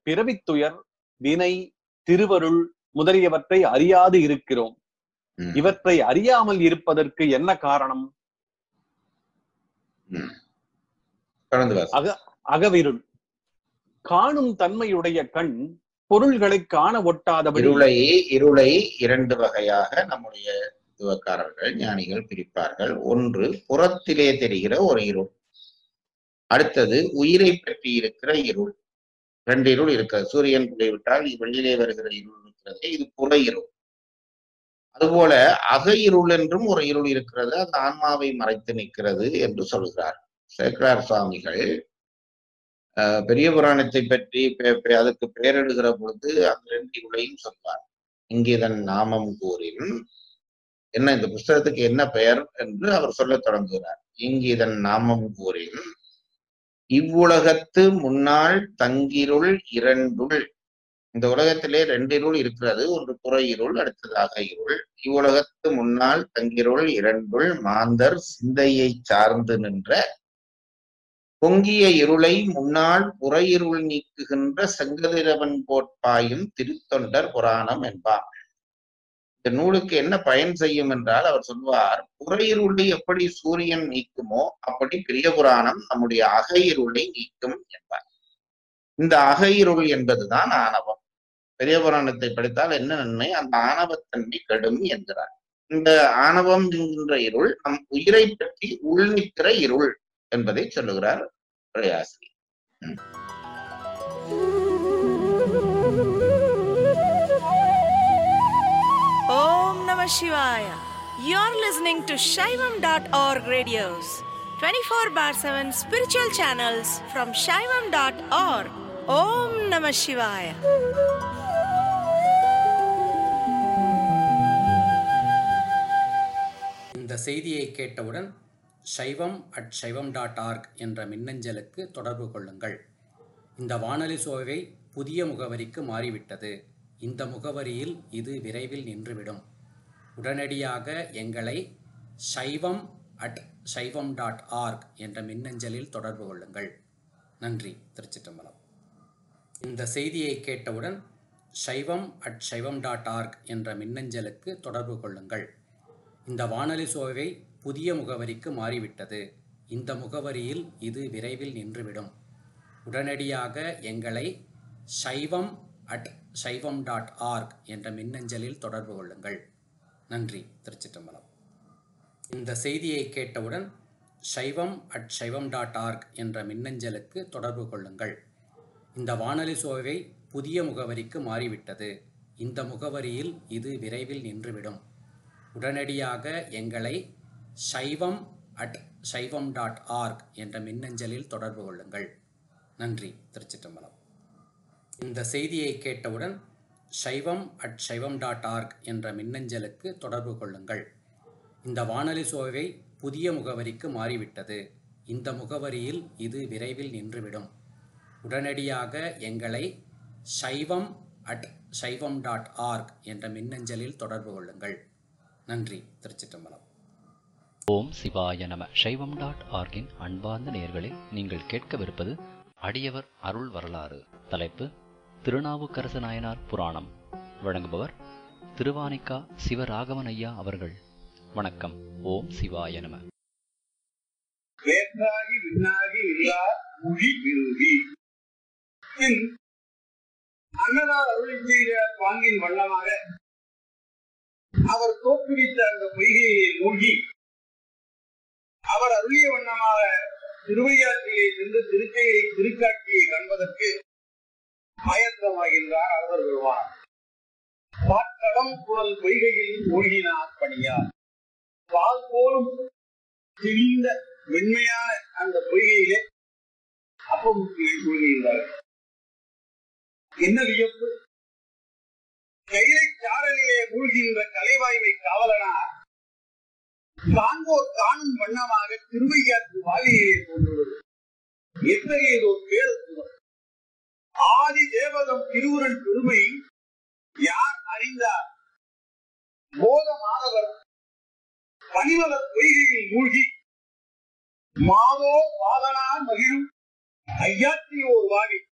பிறவித்துயர் வினை திருவருள் முதலியவற்றை அறியாது இருக்கிறோம் ம். இவற்றை அறியாமல் இருப்பதற்கு என்ன காரணம் ம். தொடர்ந்து வாசி. அகவிருள் காணும் தன்மையுடைய கண் பொருள்களை காண ஒட்டாதபடி இருளை இருளை இரண்டு வகையாக நம்முடைய துவக்காரர்கள் ஞானிகள் பிரிப்பார்கள் ஒன்று புறத்திலே தெரிகிற ஒரு இருள் அடுத்தது உயிரை பற்றி இருக்கிற இருள் ரெண்டு இருள் இருக்கிறது சூரியன் போய்விட்டால் வெளியிலே வருகிற இருள் இருக்கிறது இது புற இருள் அதுபோல அக இருள் என்றும் ஒரு இருள் இருக்கிறது அந்த ஆன்மாவை மறைத்து நிற்கிறது என்று சொல்கிறார் சேக்கரார் சுவாமிகள் அஹ், பெரிய புராணத்தை பற்றி பெ- பெ- அதுக்கு பெயரிடுகிற பொழுது அந்த ரெண்டு இருளையும் சொல்வார் இங்கிதன் நாமம் கூறின் என்ன இந்த புஸ்தகத்துக்கு என்ன பெயர் என்று அவர் சொல்லத் தொடங்குகிறார் இங்கிதன் நாமம் கூறின் இவ்வுலகத்து முன்னாள் தங்கிருள் இரண்டுள் இந்த உலகத்திலே ரெண்டு இருள் இருக்கிறது ஒன்று புற இருள் அடுத்ததாக இருள் இவ்வுலகத்து முன்னால் தங்கிருள் இரண்டுள் மாந்தர் சிந்தையை சார்ந்து நின்ற பொங்கிய இருளை முன்னால் புற இருள் நீக்குகின்ற செங்கதிரவன் கோட்பாயும் திருத்தொண்டர் புராணம் என்பார் இந்த நூலுக்கு என்ன பயன் செய்யும் என்றால் அவர் சொல்வார் புற இருளை எப்படி சூரியன் நீக்குமோ அப்படி பெரிய புராணம் நம்முடைய அக இருளை நீக்கும் என்பார் இந்த அக இருள் என்பதுதான் ஆணவம் பெரிய புராணத்தை படித்தால் என்ன நன்மை அந்த ஆணவத்தன்மை கெடும் என்கிறார் இந்த ஆணவம் என்கின்ற இருள் நம் உயிரை பற்றி உள்நிற்கிற இருள் என்பதை சொல்லுகிறார் பிரயாசி Om Namah Shivaya. You're listening to Shaivam.org radios, 24 bar 7 spiritual channels from Shaivam.org. Om Namah Shivaya. இந்த செய்தியை கேட்டவுடன் சைவம் அட் சைவம் டாட் ஆர்க் என்ற மின்னஞ்சலுக்கு தொடர்பு கொள்ளுங்கள் இந்த வானொலி சோவை புதிய முகவரிக்கு மாறிவிட்டது இந்த முகவரியில் இது விரைவில் நின்றுவிடும் உடனடியாக எங்களை சைவம் அட் சைவம் டாட் ஆர்க் என்ற மின்னஞ்சலில் தொடர்பு கொள்ளுங்கள் நன்றி திருச்சிற்றம்பலம் இந்த செய்தியை கேட்டவுடன் சைவம் அட் சைவம் டாட் ஆர்க் என்ற மின்னஞ்சலுக்கு தொடர்பு கொள்ளுங்கள் இந்த வானொலி சோவை புதிய முகவரிக்கு மாறிவிட்டது இந்த முகவரியில் இது விரைவில் நின்றுவிடும் உடனடியாக எங்களை சைவம் அட் சைவம் டாட் ஆர்க் என்ற மின்னஞ்சலில் தொடர்பு கொள்ளுங்கள் நன்றி திருச்சிற்றம்பலம் இந்த செய்தியை கேட்டவுடன் சைவம் அட் சைவம் டாட் ஆர்க் என்ற மின்னஞ்சலுக்கு தொடர்பு கொள்ளுங்கள் இந்த வானொலி சோவை புதிய முகவரிக்கு மாறிவிட்டது இந்த முகவரியில் இது விரைவில் நின்றுவிடும் உடனடியாக எங்களை சைவம் அட் சைவம் டாட் ஆர்க் என்ற மின்னஞ்சலில் தொடர்பு கொள்ளுங்கள் நன்றி திருச்சிற்றம்பலம் இந்த செய்தியை கேட்டவுடன் சைவம் அட் சைவம் டாட் ஆர்க் என்ற மின்னஞ்சலுக்கு தொடர்பு கொள்ளுங்கள் இந்த வானொலி சோவை புதிய முகவரிக்கு மாறிவிட்டது இந்த முகவரியில் இது விரைவில் நின்றுவிடும் உடனடியாக எங்களை சைவம் அட் சைவம் டாட் ஆர்க் என்ற மின்னஞ்சலில் தொடர்பு கொள்ளுங்கள் நன்றி திருச்சிற்றம்பலம் ஓம் சிவாய நம சைவம் டாட் ஆர்கின் அன்பார்ந்த நேயர்களே நீங்கள் கேட்கவிருப்பது அடியவர் அருள் வரலாறு தலைப்பு திருநாவுக்கரசு நாயனார் புராணம் வழங்குபவர் திருவானிக்கா சிவராகவன் ஐயா அவர்கள் வணக்கம் ஓம் சிவாய நம வேற்றாகி விண்ணாகி இல்லா மொழி விரும்பி பின் அன்னதார் அருள் செய்த பாங்கின் வண்ணமாக அவர் தோற்றுவித்த அந்த பொய்கையை மூழ்கி அவர் அருளிய வண்ணமாக திருவையாற்றிலே சென்று திருக்கையை திருக்காட்சியை காண்பதற்கு ஆயத்தமாகின்றார் அரசர் பெறுவார் பாட்டடம் புலல் பொய்கையில் மூழ்கினார் பணியார் பால் போலும் தெளிந்த மென்மையான அந்த பொய்கையிலே அப்பமுத்தியை மூழ்கின்றார்கள் என்ன வியப்பு கைலை சாரலிலே மூழ்கின்ற கலைவாய்மை காவலனார் காண்போர் காணும் வண்ணமாக திருவையாற்று வாலியிலே தோன்றுவது எத்தகையதோர் பேரத்துவம் ஆதி தேவதம் திருவுருள் பெருமை யார் அறிந்தார் போத மாணவர் பனிமல பொய்கையில் மூழ்கி மாதோ பாதனா மகிழும் ஐயாற்றியோர் வாடி